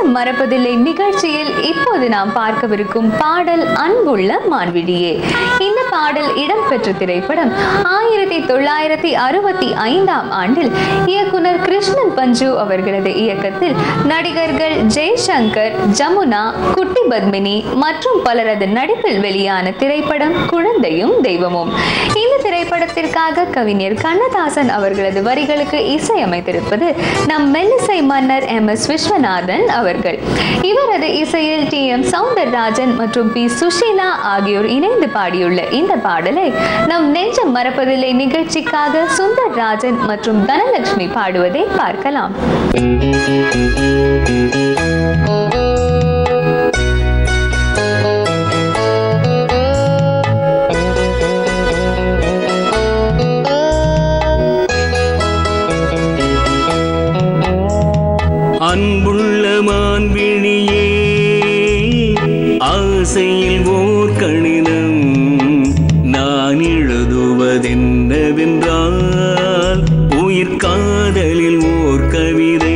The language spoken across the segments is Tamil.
நெஞ்சம் மறப்பதில்லை நிகழ்ச்சியில் இப்போது நாம் பார்க்கவிருக்கும் பாடல் அன்புள்ள மான்விழியே இந்த பாடல் இடம்பெற்ற திரைப்படம் ஆயிரத்தி தொள்ளாயிரத்தி அறுபத்தி ஐந்தாம் ஆண்டில் இயக்குனர் கிருஷ்ணன் பஞ்சு அவர்களது இயக்கத்தில் நடிகர்கள் ஜெய்சங்கர் ஜமுனா குட்டி பத்மினி மற்றும் பலரது நடிப்பில் வெளியான திரைப்படம் குழந்தையும் தெய்வமும் இந்த திரைப்படத்திற்காக கவிஞர் கண்ணதாசன் அவர்களது வரிகளுக்கு இசையமைத்திருப்பது நம் மெல்லிசை மன்னர் எம் எஸ் விஸ்வநாதன் அவர்கள் இவரது இசையில் டி எம் சவுந்தரராஜன் மற்றும் பி சுஷீலா ஆகியோர் இணைந்து பாடியுள்ள இந்த பாடலை நம் நெஞ்சம் மறப்பதில்லை நிகழ்ச்சிக்காக சுந்தர்ராஜன் மற்றும் தனலட்சுமி பாடுவதை பார்க்கலாம் அன்புள்ள மான்விழியே ஆசையில் ஓர் கணிதம் நான் எழுதுவதென்னவென்றால் உயிர் காதலில் ஓர் கவிதை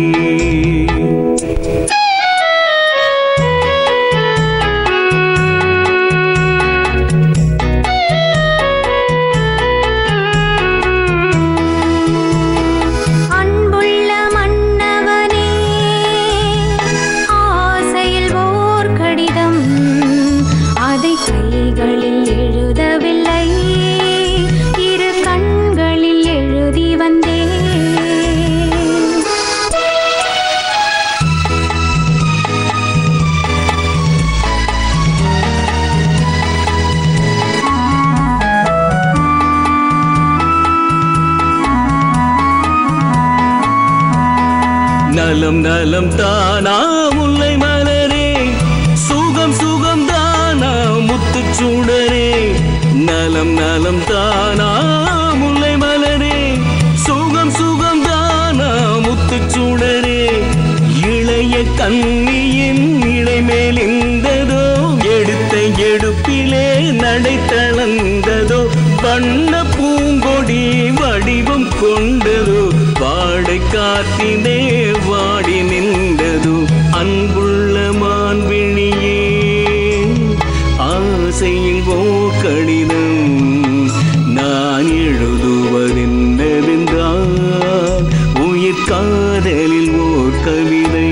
அன்புள்ள மன்னவனே ஆசையில் ஓர் கடிதம் அதை கைகளில் எழுதவில்லை இரு கண்களில் எழுதி வந்தேன் நலம் நலம் தானா முல்லை மலரே சுகம் சுகம் தானா முத்துச் சுடரே நலம் நலம் தானா முல்லை மலரே சுகம் சுகம் தானா முத்துச் சுடரே இளைய கண்ணியின் இடைமேல் இந்ததோ எடுத்த எடுப்பிலே நடை தளர்ந்ததோ வண்ண பூங்கொடி வடிவம் கொண்டதோ வாடை காத்தினே வாடி நின்றதோ அன்புள்ள மான்விழியே ஆசையில் ஓ கடிதம் நான் எழுதுவதென்னவென்றால் உயிர் காதலில் ஓர் கவிதை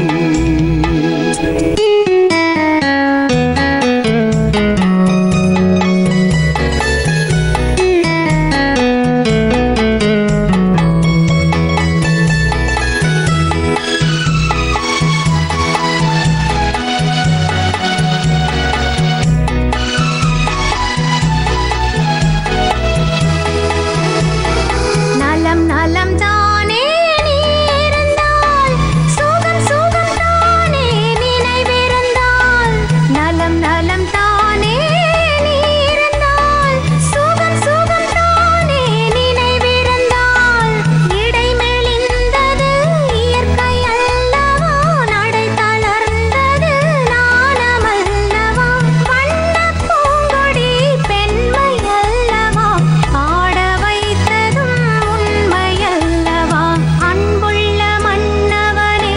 நலம் நலம் தானே நீ இருந்தால் சுகம் சுகம் தானே நினைவிருந்தால் நலம் நலம் தானே நீ இருந்தால் சுகம் சுகம் தானே நினைவிருந்தால் இடைமெலிந்தது இயற்கை அல்லவா நடை தளர்ந்தது நாணமல்லவா வண்ணப் பூங்கொடி பெண்மை அல்லவா பாட வைத்ததும் உண்மையல்லவா அன்புள்ள மன்னவனே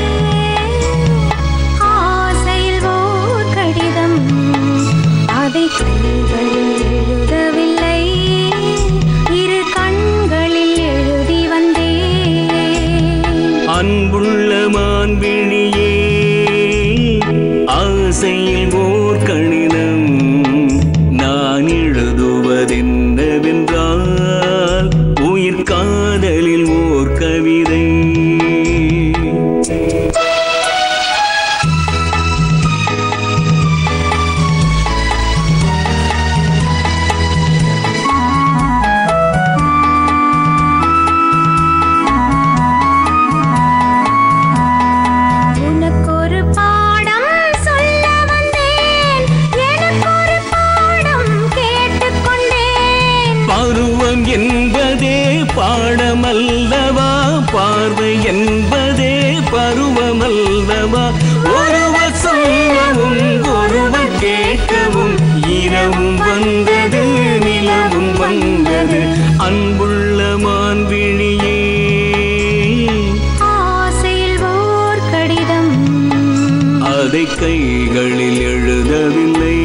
ஆசையில் ஓர் கடிதம் அதை கைகளில் எழுதவில்லை இரு கண்களில் எழுதி வந்தேன் அன்புள்ள மான்விழியே ஆசையில் ஓர் கணிதம் நான் எழுதுவதென்னவென்றால் உயிர் காதலில் ஓர் கவிதை உனக்கொரு பாடம் சொல்ல வந்தேன் எனக்கொரு பாடம் கேட்டுக்கொண்டேன் பருவம் என்பதே பாடமல்லவா பார்வை என்பதே பருவமல்லவா ஒருவர் சொல்லவும் ஒருவர் கேட்கவும் இரவும் வந்தது நிலவும் வந்தது அன்புள்ள மான்விழியே ஆசையில் ஓர் கடிதம் அதை கைகளில் எழுதவில்லை